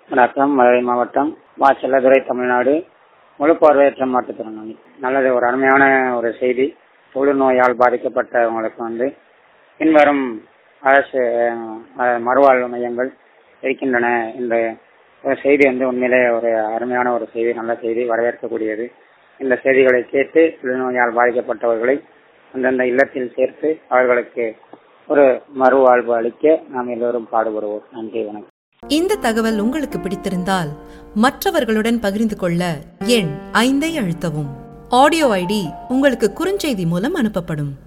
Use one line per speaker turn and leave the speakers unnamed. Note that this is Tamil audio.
வணக்கம் மதுரை மாவட்டம் மா செல்லதுரை தமிழ்நாடு முழு பார்வையற்ற மாற்றுத்திறனாளி நல்லது ஒரு அருமையான ஒரு செய்தி தொழுநோயால் பாதிக்கப்பட்டவங்களுக்கு வந்து பின்வரும் அரசு அஹ், மறுவாழ்வு மையங்கள் இருக்கின்றன என்ற ஒரு செய்தி வந்து உண்மையிலே ஒரு அருமையான ஒரு செய்தி நல்ல செய்தி வரவேற்கக்கூடியது இந்த செய்திகளை கேட்டு தொழுநோயால் பாதிக்கப்பட்டவர்களை அந்தந்த இல்லத்தில் சேர்த்து அவர்களுக்கு ஒரு மறுவாழ்வு அளிக்க நாம் எல்லோரும் பாடுபடுவோம் நன்றி வணக்கம்
இந்த தகவல் உங்களுக்கு பிடித்திருந்தால் மற்றவர்களுடன் பகிர்ந்து கொள்ள எண் ஐந்தை அழுத்தவும் ஆடியோ ஐடி உங்களுக்கு குறுஞ்செய்தி மூலம் அனுப்பப்படும்